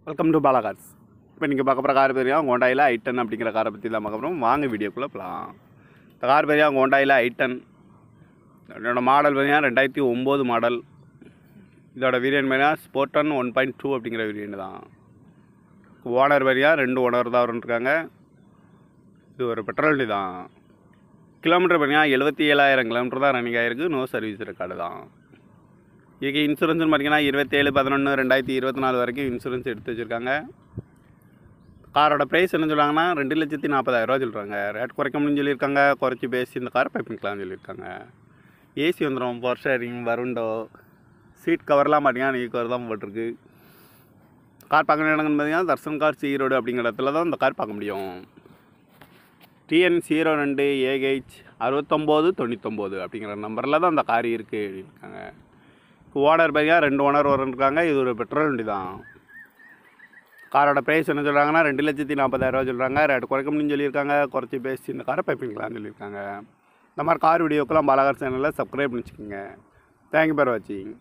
welcome to Bala Cars இப்போ நீங்கள் பார்க்க போகிற கார் பேரியா ஹோண்டாயில் ஐ டென் அப்படிங்கிற காரை பற்றி தான் பார்க்க போகிறோம் வாங்க வீடியோக்குள்ளே போகலாம் இந்த கார் பேரியா ஹோண்டாயில் ஐ டென் இதோட மாடல் பார்த்தீங்கன்னா ரெண்டாயிரத்தி ஒம்பது மாடல் இதோட வேரியன்ட் பார்த்தீங்கன்னா ஸ்போர்டன் ஒன் பாயிண்ட் டூ அப்படிங்கிற வேரியன்ட் தான் ஓனர் வரியா ரெண்டு ஓனர் தான் இருக்காங்க இது ஒரு பெட்ரோல் வண்டி தான் கிலோமீட்டர் பார்த்தீங்கன்னா எழுபத்தி ஏழாயிரம் கிலோமீட்டர் தான் ரன்னிங் ஆகிருக்கு நோ சர்வீஸ் ரெக்கார்டு தான் இதுக்கு இன்சூரன்ஸ்னு பார்த்தீங்கன்னா இருபத்தேழு பதினொன்று ரெண்டாயிரத்தி இருபத்தி நாலு வரைக்கும் இன்சூரன்ஸ் எடுத்து வச்சுருக்காங்க காரோட ப்ரைஸ் என்ன சொல்கிறாங்கன்னா ரெண்டு லட்சத்தி நாற்பதாயிரரூவா சொல்கிறாங்க ரேட் குறைக்க முடியும்னு சொல்லியிருக்காங்க குறைச்சி பேசி இந்த கார் பைப்பிங்கலாம்னு சொல்லியிருக்காங்க ஏசி வந்துடும் பவர் ஷேரிங் வருண்டோ சீட் கவர்லாம் பார்த்தீங்கன்னா நீ கவர் தான் போட்டிருக்கு கார் பார்க்க இடங்கன்னு பார்த்தீங்கன்னா தர்சன் கார் ஈரோடு அப்படிங்கிற இடத்துல தான் இந்த கார் பார்க்க முடியும் டிஎன் ஜீரோ ரெண்டு ஏஹெச் அறுபத்தொம்போது தொண்ணூத்தொம்போது அப்படிங்கிற நம்பரில் தான் அந்த கார் இருக்குது அப்படின்னுருக்காங்க ஓனர் பார்த்தீங்கன்னா ரெண்டு ஓனர் இருக்காங்க இது ஒரு பெட்ரோல் வண்டி தான் காரோட ப்ரைஸ் என்ன சொல்கிறாங்கன்னா ரெண்டு லட்சத்தி நாற்பதாயிரரூவா சொல்கிறாங்க ரேட் குறைக்க முடியும்னு சொல்லியிருக்காங்க குறைச்சி பேசி இந்த காரை பைப்பிங்கலாம்னு சொல்லியிருக்காங்க இந்த மாதிரி கார் வீடியோக்கெல்லாம் பாலாகார் சேனலில் சப்ஸ்கிரைப் பண்ணி வச்சுக்கோங்க தேங்க்யூ பேர் வாட்சிங்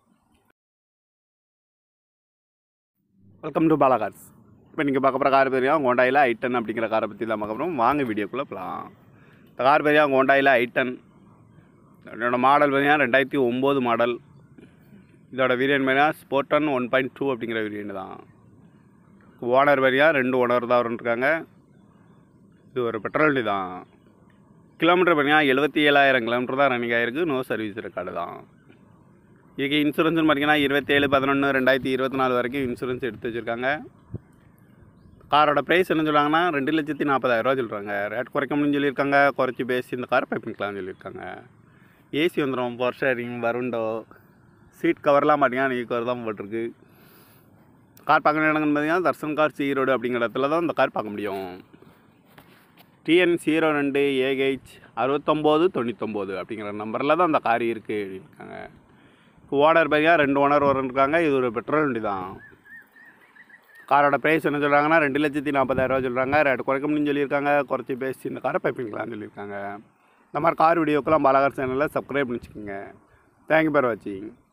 வெல்கம் டு பாலாகார்ஸ் இப்போ நீங்கள் பார்க்க போகிற கார் பேரியா ஹோண்டாயில் ஐ டென் அப்படிங்கிற காரை பற்றி தான் பார்க்க போகிறோம் வாங்க வீடியோக்குள்ளே போகலாம் இந்த கார் பேரியா ஹோண்டாயில் ஐ டென் இதோட மாடல் பார்த்தீங்கன்னா ரெண்டாயிரத்தி ஒம்பது மாடல் இதோட வேரியன்ட் பார்த்தீங்கன்னா ஸ்போர்டன் ஒன் பாயிண்ட் டூ அப்படிங்கிற வேரியன்ட் தான் ஓனர் வரியா ரெண்டு ஓனர் தான் இருக்காங்க இது ஒரு பெட்ரோல் வண்டி தான் கிலோமீட்டர் பார்த்தீங்கன்னா எழுபத்தி ஏழாயிரம் கிலோமீட்டர் தான் ரன்னிங் ஆகிருக்கு நோ சர்வீஸ் ரெக்கார்டு தான் இதுக்கு இன்சூரன்ஸ்னு பார்த்தீங்கன்னா இருபத்தேழு பதினொன்று ரெண்டாயிரத்தி இருபத்தி நாலு வரைக்கும் இன்சூரன்ஸ் எடுத்து வச்சுருக்காங்க காரோட ப்ரைஸ் என்ன சொல்கிறாங்கன்னா ரெண்டு லட்சத்தி நாற்பதாயிரரூவா சொல்கிறாங்க ரேட் குறைக்க முடியும்னு சொல்லியிருக்காங்க குறைச்சி பேசி இந்த காரை பைப்பிங்கலாம்னு சொல்லியிருக்காங்க ஏசி வந்துடும் பவர் ஷேரிங் வருண்டோ சீட் கவர்லாம் பார்த்தீங்கன்னா நீ கவர் தான் போட்டிருக்கு கார் பார்க்க இடங்கன்னு பார்த்தீங்கன்னா தர்சன் கார் ஈரோடு அப்படிங்கிற இடத்துல தான் இந்த கார் பார்க்க முடியும் டிஎன் ஜீரோ ரெண்டு ஏஹெச் அறுபத்தொம்போது தொண்ணூத்தொம்போது அப்படிங்கிற நம்பரில் தான் அந்த கார் இருக்குது அப்படின்னுருக்காங்க ஓனர் பார்த்தீங்கன்னா ரெண்டு ஓனர் இருக்காங்க இது ஒரு பெட்ரோல் வண்டி தான் காரோட ப்ரைஸ் என்ன சொல்கிறாங்கன்னா ரெண்டு லட்சத்தி நாற்பதாயிரரூவா சொல்கிறாங்க ரேட் குறைக்க முடியும்னு சொல்லியிருக்காங்க குறைச்சி பேசி இந்த காரை பைப்பிங்கலாம்னு சொல்லியிருக்காங்க இந்த மாதிரி கார் வீடியோக்கெல்லாம் பாலாகார் சேனலில் சப்ஸ்கிரைப் பண்ணி வச்சுக்கோங்க தேங்க்யூ பேர் வாட்சிங்